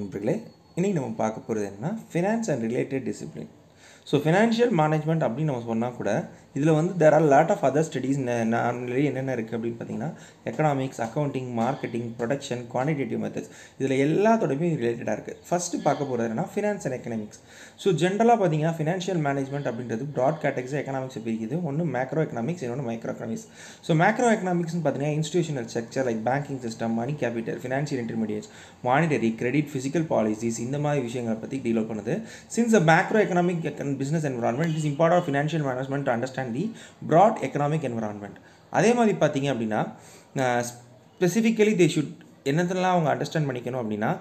நண்பர்களே இன்றைக்கி நம்ம பார்க்க போகிறது என்னன்னா finance and related discipline so financial management அப்படின்னு நம்ம சொன்னால் கூட இதில் வந்து there are lot of other studies normally என்னென்ன இருக்குது அப்படின்னு பார்த்தீங்கன்னா economics accounting marketing production quantitative methods இதில் எல்லாத்தோடையுமே ரிலேட்டடாக இருக்குது ஃபஸ்ட்டு பார்க்க போகிறது என்னன்னா ஃபினான்ஸ் அண்ட் எக்கனாமிக்ஸ் ஸோ ஜென்ரலாக பார்த்தீங்கன்னா ஃபினான்ஷியல் மேனேஜ்மெண்ட் அப்படின்றது ப்ராட் கேட்டகரிஸ் எக்கனாமிக்ஸ் பிரிக்குது ஒன்று மேக்ரோ எக்கனாமிக்ஸ் இன்னொன்று மைக்ரோ எக்கனாமிக்ஸ் ஸோ மேக்ரோ எக்கனாமிக்ஸ்னு பார்த்தீங்கன்னா institutional structure like banking system money capital financial intermediates monetary credit fiscal policies இந்த மாதிரி விஷயங்களை பற்றி டீல் பண்ணுது since the macro economic business environment is import financial management to understand the broad economic environment அதே மாதிரி பார்த்தீங்க அப்படின்னா ஸ்பெசிஃபிக்கலி தே ஷுட் என்னத்தெல்லாம் அவங்க அண்டர்ஸ்டாண்ட் பண்ணிக்கணும் அப்படின்னா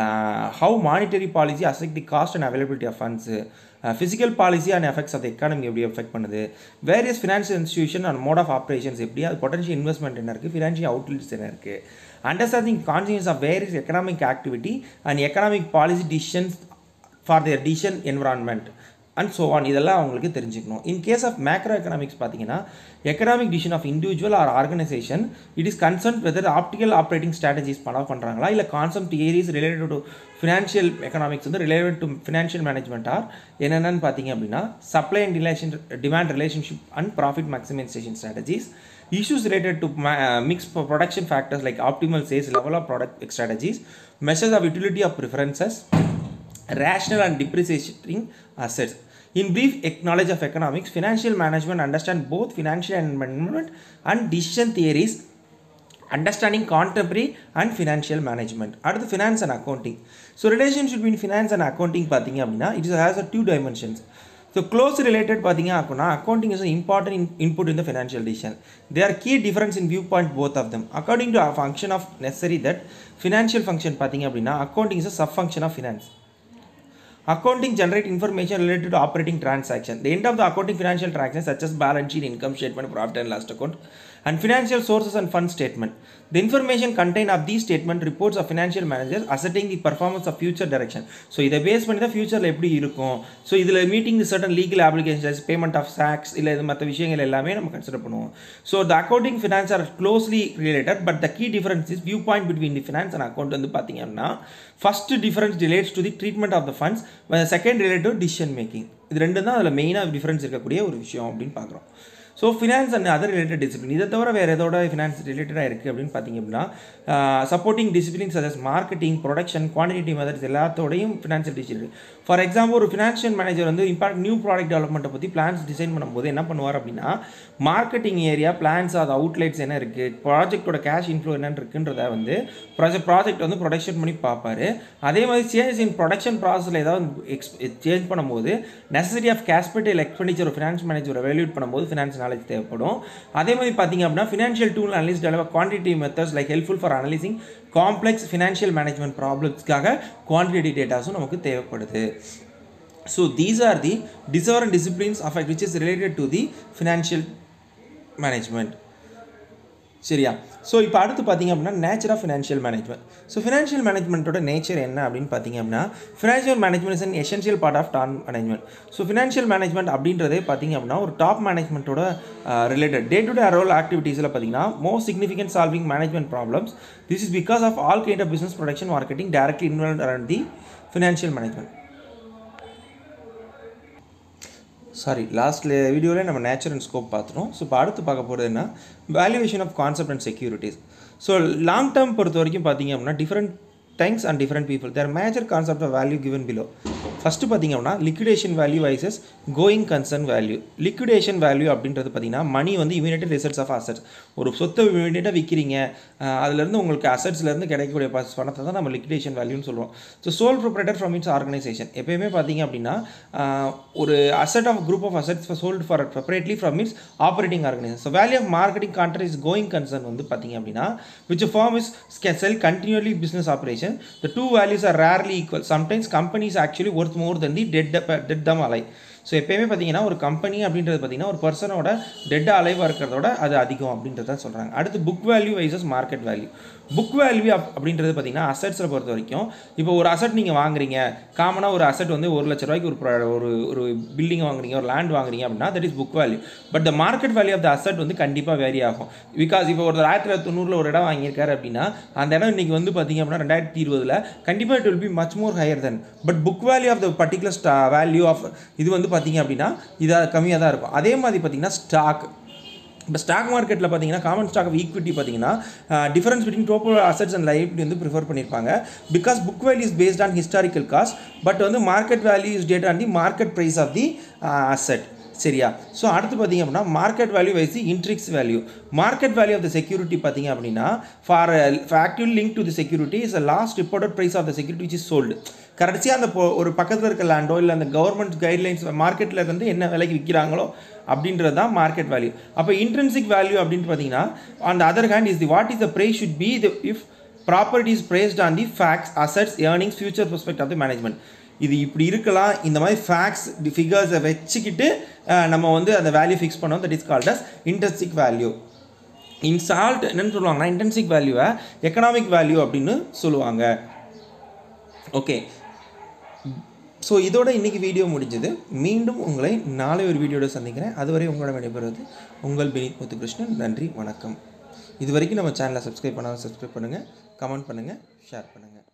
how monetary policy affect the cost and availability of funds fiscal policy and effects of economy எப்படி effect பண்ணுது various financial institution and mode of operations எப்படி அது பொட்டன்ஷியல் இன்வெஸ்ட்மெண்ட் என்ன இருக்குது ஃபினான்ஷியல் அவுட்லெட்ஸ் என்ன இருக்குது understanding conscience of various economic activity and economic policy decisions for their decision environment and so on இதெல்லாம் அவங்களுக்கு தெரிஞ்சுக்கணும் in case of macro economics பார்த்தீங்கன்னா economic decision of individual or organisation it is concern whether optical operating strategies பண்ண பண்ணுறாங்களா இல்லை concept areas related to financial economics வந்து related to financial management are என்னென்னு பார்த்தீங்க அப்படின்னா supply and relation demand relationship and profit maximisation strategies issues related to ma- uh, mixed pro- production factors like optimal sales level of product strategies measures of utility of preferences rational and depreciating assets in brief ec- knowledge of economics financial management understand both financial and management and decision theories understanding contemporary and financial management அடுத்து finance and accounting so relationship between finance and accounting பார்த்தீங்க அப்படின்னா it has a two dimensions so close related பார்த்தீங்க அப்படின்னா accounting is important in input in the financial decision they are key difference in view point both of them according to function of necessary that financial function பார்த்தீங்க அப்படின்னா accounting is a sub function of finance accounting generate information related to operating transaction the end of the accounting financial transactions such as balance sheet income statement profit and loss account and financial sources and fund statement the information contained of these statement reports of financial managers asserting the performance of future direction so இதை base பண்ணி தான் ஃபியூச்சரில் எப்படி இருக்கும் so இதில் meeting the certain legal applications payment of sacks இல்லை இது மற்ற விஷயங்கள் எல்லாமே நம்ம கன்சிடர் பண்ணுவோம் so the accounting finance are closely related but the key difference is view point between the finance and account வந்து பார்த்தீங்க அப்படின்னா first difference relates to the treatment of the funds second relative decision making இது ரெண்டு தான் அதில் மெயினாக difference இருக்கக்கூடிய ஒரு விஷயம் அப்படின்னு பார்க்குறோம் so finance and other related discipline இதை தவிர வேறு எதோட ஃபினான்ஸ் ரிலேட்டடாக இருக்குது அப்படின்னு பார்த்தீங்க அப்படின்னா supporting disciplines as marketing production quantity methods எல்லாத்தோடையும் ஃபினான்ஷியல் டிசிப்ளின் ஃபார் எக்ஸாம்பிள் ஒரு ஃபினான்ஷியல் மேனேஜர் வந்து இம்பார்ட் நியூ ப்ராடக்ட் டெவலப்மெண்ட்டை பற்றி பிளான்ஸ் டிசைன் பண்ணும்போது என்ன பண்ணுவார் அப்படின்னா மார்க்கெட்டிங் ஏரியா பிளான்ஸ் அது அவுட்லைட்ஸ் என்ன இருக்குது ப்ராஜெக்டோட கேஷ் இன்ஃப்ளோ என்னன்னு இருக்குன்றத வந்து ப்ராஜெக்ட் ப்ராஜெக்ட் வந்து ப்ரொடக்ஷன் பண்ணி பார்ப்பாரு அதே மாதிரி சேஞ்ச் இன் ப்ரொடக்ஷன் ப்ராசஸில் ஏதாவது எக்ஸ் சேஞ்ச் பண்ணும்போது necessity of capital expenditure finance manager evaluate பண்ணும்போது ஃபினான்ஸ் நாலேஜ் தேவைப்படும் அதே மாதிரி பார்த்தீங்க அப்படின்னா financial tool analyse develop quantity methods like helpful for analysing complex financial management ப்ராப்ளம்ஸ்க்காக குவான்டிட்டி டேட்டாஸும் நமக்கு தேவைப்படுது so these are the discover and disciplines of which is related to the financial management சரியா ஸோ இப்போ அடுத்து பார்த்தீங்க அப்படின்னா nature of financial management so financial மேனேஜ்மெண்ட்டோட நேச்சர் என்ன அப்படின்னு பார்த்தீங்க அப்படின்னா financial management is an essential part of don management so financial management அப்படின்றதே பார்த்தீங்க அப்படின்னா ஒரு டாப் மேனேஜ்மெண்ட்டோட related day to day role ஆக்டிவிட்டீஸில் பார்த்தீங்கன்னா most significant solving management problems this is because of all kind of business production marketing directly involve around the financial management sorry last வீடியோவில் நம்ம nature and scope பார்த்துட்டோம் so இப்போ அடுத்து பார்க்க போகிறது என்ன valuation of concept and securities so long term பொறுத்த வரைக்கும் பார்த்தீங்க அப்படின்னா different times and different people their major concept of value given below first பார்த்தீங்க அப்படின்னா liquidation value versus going concern value liquidation value அப்படின்றது பார்த்தீங்கன்னா மணி வந்து இமீடியட் ரிசல்ட்ஸ் ஆஃப் அசட்ஸ் ஒரு சொத்தை இமீடியட்டாக விற்கிறீங்க அதுலேருந்து உங்களுக்கு அசட்ஸ்லேருந்து கிடைக்கக்கூடிய பணத்தை தான் நம்ம லிக்விடேஷன் வேல்யூன்னு சொல்லுவோம் so sole proprietor from its organisation எப்பயுமே பார்த்தீங்க அப்படின்னா ஒரு asset of group of assets sold for separately from its operating organisation so value of marketing contract is going concern வந்து பார்த்தீங்க அப்படின்னா which firm is can sell continuously business operation the two values are rarely equal sometimes companies actually worth more than the dead dead them alive so எப்பயுமே பார்த்தீங்கன்னா ஒரு company அப்படின்றது பார்த்தீங்கன்னா ஒரு பர்சனோட dead அலைவாக இருக்கிறதோட அது அதிகம் அப்படின்றத சொல்கிறாங்க அடுத்து book value versus market value book value up அப்படின்றது பார்த்தீங்கன்னா அசட்ஸில் பொறுத்த வரைக்கும் இப்போ ஒரு அசட் நீங்கள் வாங்குறீங்க காமனாக ஒரு அசட் வந்து ஒரு லட்ச ரூபாய்க்கு ஒரு pro- ஒரு ஒரு பில்டிங் வாங்குறீங்க ஒரு லேண்ட் வாங்குறீங்க அப்படின்னா that is book value but the market value of the asset வந்து கண்டிப்பாக வேரி ஆகும் பிகாஸ் இப்போ ஒரு ஆயிரத்தி தொள்ளாயிரத்தி தொண்ணூறில் ஒரு இடம் வாங்கியிருக்காரு அப்படின்னா அந்த இடம் இன்னைக்கு வந்து பார்த்தீங்க அப்படின்னா ரெண்டாயிரத்தி இருபதில் கண்டிப்பாக it will be much more higher then but book value of the particular stock value of இது வந்து பார்த்தீங்க அப்படின்னா இதாக கம்மியாக தான் இருக்கும் அதே மாதிரி பார்த்தீங்கன்னா ஸ்டாக் இப்போ ஸ்டாக் மார்க்கெட்டில் பார்த்தீங்கன்னா காமன் ஸ்டாக் ஆஃப் ஈக்விட்டி பார்த்தீங்கன்னா difference between total assets and liability வந்து ப்ரிஃபர் பண்ணியிருப்பாங்க because book value is based on historical cost but வந்து market value is date on the market price of the asset சரியா so அடுத்து பார்த்தீங்க அப்படின்னா market value versus intrinsic value market value of the security பார்த்தீங்க அப்படின்னா for active link to the security is a last reported price of the security which is sold கடைசியாக அந்த பொ- ஒரு பக்கத்தில் இருக்க லேண்டோ இல்லை அந்த கவர்மெண்ட் கைட்லைன்ஸ் மார்க்கெட்டில் இருந்து என்ன விலைக்கு விற்கிறாங்களோ அப்படின்றது தான் மார்க்கெட் வேல்யூ அப்போ இன்ட்ரென்சிக் வேல்யூ அப்படின்னு பார்த்தீங்கன்னா on the other hand is the what is the price should be the if properties based on the facts assets earnings future prospect of the management இது இப்படி இருக்கலாம் இந்த மாதிரி ஃபேக்ட்ஸ் ஃபிகர்ஸை வச்சுக்கிட்டு அஹ், நம்ம வந்து அந்த வேல்யூ ஃபிக்ஸ் பண்ணோம் that is called as intrinsic value இன்சால்ட் என்னன்னு சொல்லுவாங்கன்னா இன்டென்சிக் வேல்யூவை எக்கனாமிக் வேல்யூ அப்படின்னு சொல்லுவாங்க ஓகே ஸோ இதோட இன்னைக்கு வீடியோ முடிஞ்சது மீண்டும் உங்களை நாளை ஒரு வீடியோட சந்திக்கிறேன் அதுவரை உங்களோட விடைபெறுவது உங்கள் வினித் முத்துகிருஷ்ணன் நன்றி வணக்கம் இது வரைக்கும் நம்ம சேனலை சப்ஸ்கிரைப் பண்ணாமல் சப்ஸ்கிரைப் பண்ணுங்கள் கமெண்ட் பண்ணுங்கள் ஷேர் பண்ணுங்கள்